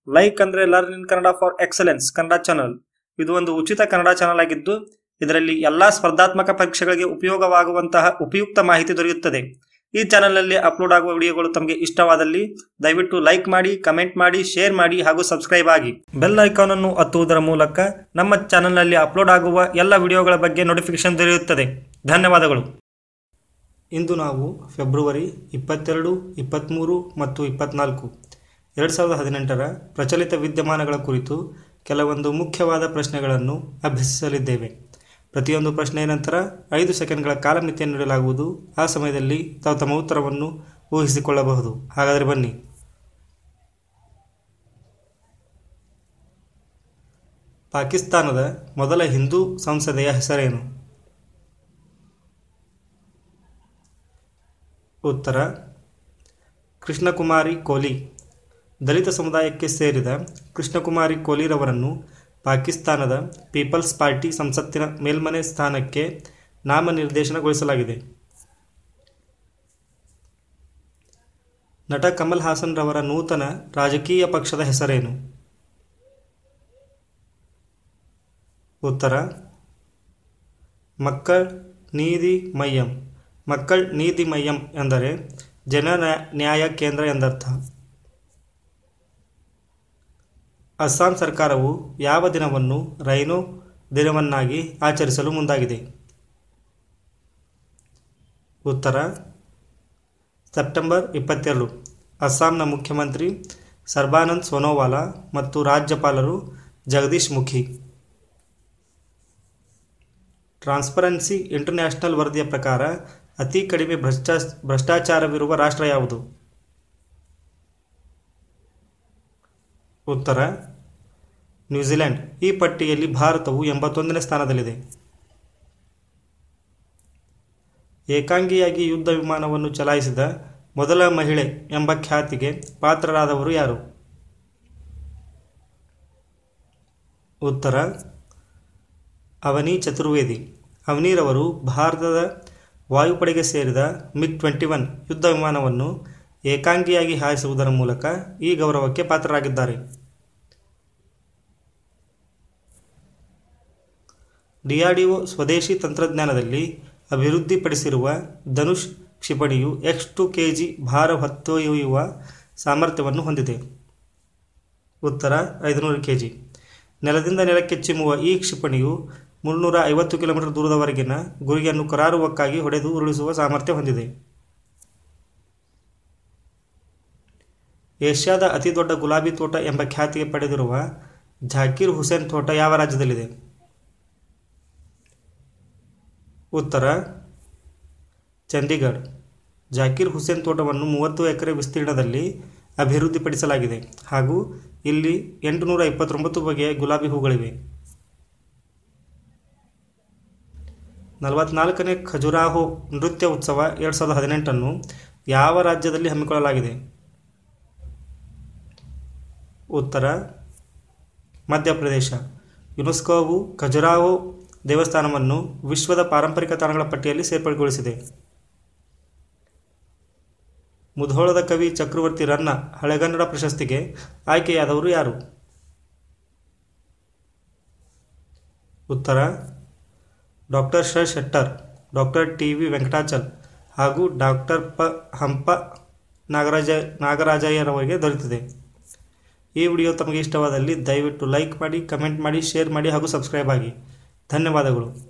like ಅಂದ್ರೆ learn in Kannada for excellence Kannada channel ಇದು ಒಂದು ಉಚಿತ ಕನ್ನಡ ಚಾನಲ್ ಆಗಿದ್ದು ಇದರಲ್ಲಿ ಎಲ್ಲಾ ಸ್ಪರ್ಧಾತ್ಮಕ ಪರೀಕ್ಷೆಗಳಿಗೆ ಉಪಯೋಗವಾಗುವಂತಹ ಉಪಯುಕ್ತ ಮಾಹಿತಿ ದೊರೆಯುತ್ತದೆ ಈ ಚಾನಲ್ನಲ್ಲಿ ಅಪ್ಲೋಡ್ ಆಗುವ ವಿಡಿಯೋಗಳು ತಮಗೆ ಇಷ್ಟವಾದಲ್ಲಿ ದಯವಿಟ್ಟು ಲೈಕ್ ಮಾಡಿ ಕಮೆಂಟ್ ಮಾಡಿ ಶೇರ್ ಮಾಡಿ ಹಾಗೂ ಸಬ್ಸ್ಕ್ರೈಬ್ ಆಗಿ ಬೆಲ್ ಐಕಾನ್ ಅನ್ನು ಒತ್ತುವುದರ ಮೂಲಕ ನಮ್ಮ ಚಾನಲ್ನಲ್ಲಿ ಅಪ್ಲೋಡ್ ಆಗುವ ಎಲ್ಲ ವಿಡಿಯೋಗಳ ಬಗ್ಗೆ ನೋಟಿಫಿಕೇಶನ್ ದೊರೆಯುತ್ತದೆ ಧನ್ಯವಾದಗಳು ಇಂದು ನಾವು ಫೆಬ್ರವರಿ ಇಪ್ಪತ್ತೆರಡು ಇಪ್ಪತ್ತ್ಮೂರು ಮತ್ತು ಇಪ್ಪತ್ನಾಲ್ಕು ಎರಡು ಸಾವಿರದ ಹದಿನೆಂಟರ ಪ್ರಚಲಿತ ವಿದ್ಯಮಾನಗಳ ಕುರಿತು ಕೆಲವೊಂದು ಮುಖ್ಯವಾದ ಪ್ರಶ್ನೆಗಳನ್ನು ಅಭ್ಯಸಿಸಲಿದ್ದೇವೆ ಪ್ರತಿಯೊಂದು ಪ್ರಶ್ನೆಯ ನಂತರ ಐದು ಸೆಕೆಂಡ್ಗಳ ಕಾಲಮಿತಿಯನ್ನು ನೀಡಲಾಗುವುದು ಆ ಸಮಯದಲ್ಲಿ ತಾವು ತಮ್ಮ ಉತ್ತರವನ್ನು ಊಹಿಸಿಕೊಳ್ಳಬಹುದು ಹಾಗಾದರೆ ಬನ್ನಿ ಪಾಕಿಸ್ತಾನದ ಮೊದಲ ಹಿಂದೂ ಸಂಸದೆಯ ಹೆಸರೇನು ಉತ್ತರ ಕೃಷ್ಣಕುಮಾರಿ ಕೋಲಿ ದಲಿತ ಸಮುದಾಯಕ್ಕೆ ಸೇರಿದ ಕೃಷ್ಣಕುಮಾರಿ ಕೋಲಿರವರನ್ನು ಪಾಕಿಸ್ತಾನದ ಪೀಪಲ್ಸ್ ಪಾರ್ಟಿ ಸಂಸತ್ತಿನ ಮೇಲ್ಮನೆ ಸ್ಥಾನಕ್ಕೆ ನಾಮನಿರ್ದೇಶನಗೊಳಿಸಲಾಗಿದೆ ನಟ ಕಮಲ್ ಹಾಸನ್ ರವರ ನೂತನ ರಾಜಕೀಯ ಪಕ್ಷದ ಹೆಸರೇನು ಉತ್ತರ ಮಕ್ಕಳ್ ನೀತಿ ಮಯ್ಯಂ ಮಕ್ಕಳ್ ನೀತಿ ಮಯ್ಯಂ ಎಂದರೆ ಜನ ನ್ಯಾಯ ಕೇಂದ್ರ ಎಂದರ್ಥ ಅಸ್ಸಾಂ ಸರ್ಕಾರವು ಯಾವ ದಿನವನ್ನು ರೈನೋ ದಿನವನ್ನಾಗಿ ಆಚರಿಸಲು ಮುಂದಾಗಿದೆ ಉತ್ತರ ಸೆಪ್ಟೆಂಬರ್ ಇಪ್ಪತ್ತೆರಡು ಅಸ್ಸಾಂನ ಮುಖ್ಯಮಂತ್ರಿ ಸರ್ಬಾನಂದ್ ಸೋನೋವಾಲಾ ಮತ್ತು ರಾಜ್ಯಪಾಲರು ಜಗದೀಶ್ ಮುಖಿ ಟ್ರಾನ್ಸ್ಪರೆನ್ಸಿ ಇಂಟರ್ನ್ಯಾಷನಲ್ ವರದಿಯ ಪ್ರಕಾರ ಅತಿ ಕಡಿಮೆ ಭ್ರಷ್ಟಾ ಭ್ರಷ್ಟಾಚಾರವಿರುವ ರಾಷ್ಟ್ರ ಯಾವುದು ಉತ್ತರ ನ್ಯೂಜಿಲೆಂಡ್ ಈ ಪಟ್ಟಿಯಲ್ಲಿ ಭಾರತವು ಎಂಬತ್ತೊಂದನೇ ಸ್ಥಾನದಲ್ಲಿದೆ ಏಕಾಂಗಿಯಾಗಿ ಯುದ್ಧ ವಿಮಾನವನ್ನು ಚಲಾಯಿಸಿದ ಮೊದಲ ಮಹಿಳೆ ಎಂಬ ಖ್ಯಾತಿಗೆ ಪಾತ್ರರಾದವರು ಯಾರು ಉತ್ತರ ಅವನಿ ಚತುರ್ವೇದಿ ಅವನಿರವರು ಭಾರತದ ವಾಯುಪಡೆಗೆ ಸೇರಿದ ಮಿಗ್ ಟ್ವೆಂಟಿ ಒನ್ ಯುದ್ಧ ವಿಮಾನವನ್ನು ಏಕಾಂಗಿಯಾಗಿ ಹಾರಿಸುವುದರ ಮೂಲಕ ಈ ಗೌರವಕ್ಕೆ ಪಾತ್ರರಾಗಿದ್ದಾರೆ ಡಿಆರ್ಡಿಒ ಸ್ವದೇಶಿ ತಂತ್ರಜ್ಞಾನದಲ್ಲಿ ಅಭಿವೃದ್ಧಿಪಡಿಸಿರುವ ಧನುಷ್ ಕ್ಷಿಪಣಿಯು ಎಕ್ಸ್ ಟು ಕೆ ಜಿ ಭಾರ ಹೊತ್ತೊಯ್ಯುವ ಸಾಮರ್ಥ್ಯವನ್ನು ಹೊಂದಿದೆ ಉತ್ತರ ಐದುನೂರು ಕೆ ಜಿ ನೆಲದಿಂದ ನೆಲಕ್ಕೆ ಚಿಮ್ಮುವ ಈ ಕ್ಷಿಪಣಿಯು ಮುನ್ನೂರ ಐವತ್ತು ಕಿಲೋಮೀಟರ್ ದೂರದವರೆಗಿನ ಗುರಿಯನ್ನು ಕರಾರುವಕ್ಕಾಗಿ ಹೊಡೆದು ಉರುಳಿಸುವ ಸಾಮರ್ಥ್ಯ ಹೊಂದಿದೆ ಏಷ್ಯಾದ ಅತಿದೊಡ್ಡ ಗುಲಾಬಿ ತೋಟ ಎಂಬ ಖ್ಯಾತಿಗೆ ಪಡೆದಿರುವ ಜಾಕೀರ್ ಹುಸೇನ್ ತೋಟ ಯಾವ ರಾಜ್ಯದಲ್ಲಿದೆ ಉತ್ತರ ಚಂಡೀಗಢ ಜಾಕೀರ್ ಹುಸೇನ್ ತೋಟವನ್ನು ಮೂವತ್ತು ಎಕರೆ ವಿಸ್ತೀರ್ಣದಲ್ಲಿ ಅಭಿವೃದ್ಧಿಪಡಿಸಲಾಗಿದೆ ಹಾಗೂ ಇಲ್ಲಿ ಎಂಟುನೂರ ಇಪ್ಪತ್ತೊಂಬತ್ತು ಬಗೆಯ ಗುಲಾಬಿ ಹೂಗಳಿವೆ ನಲವತ್ನಾಲ್ಕನೇ ಖಜುರಾಹೋ ನೃತ್ಯ ಉತ್ಸವ ಎರಡು ಸಾವಿರದ ಹದಿನೆಂಟನ್ನು ಯಾವ ರಾಜ್ಯದಲ್ಲಿ ಹಮ್ಮಿಕೊಳ್ಳಲಾಗಿದೆ ಉತ್ತರ ಮಧ್ಯಪ್ರದೇಶ ಯುನೆಸ್ಕೋವು ಖಜುರಾಹೋ ದೇವಸ್ಥಾನವನ್ನು ವಿಶ್ವದ ಪಾರಂಪರಿಕ ತಾಣಗಳ ಪಟ್ಟಿಯಲ್ಲಿ ಸೇರ್ಪಡೆಗೊಳಿಸಿದೆ ಮುಧೋಳದ ಕವಿ ಚಕ್ರವರ್ತಿ ರನ್ನ ಹಳೆಗನ್ನಡ ಪ್ರಶಸ್ತಿಗೆ ಆಯ್ಕೆಯಾದವರು ಯಾರು ಉತ್ತರ ಡಾಕ್ಟರ್ ಶ Shettar doctor T V Venkatachal ಹಾಗೂ ಡಾಕ್ಟರ್ ಪ ಹಂಪ ನಾಗರಾಜ ನಾಗರಾಜಯ್ಯರವರಿಗೆ ದೊರೆತಿದೆ ಈ ವಿಡಿಯೋ ತಮಗೆ ಇಷ್ಟವಾದಲ್ಲಿ ದಯವಿಟ್ಟು ಲೈಕ್ ಮಾಡಿ ಕಮೆಂಟ್ ಮಾಡಿ ಶೇರ್ ಮಾಡಿ ಹಾಗೂ ಸಬ್ಸ್ಕ್ರೈಬ್ ಆಗಿ ಧನ್ಯವಾದಗಳು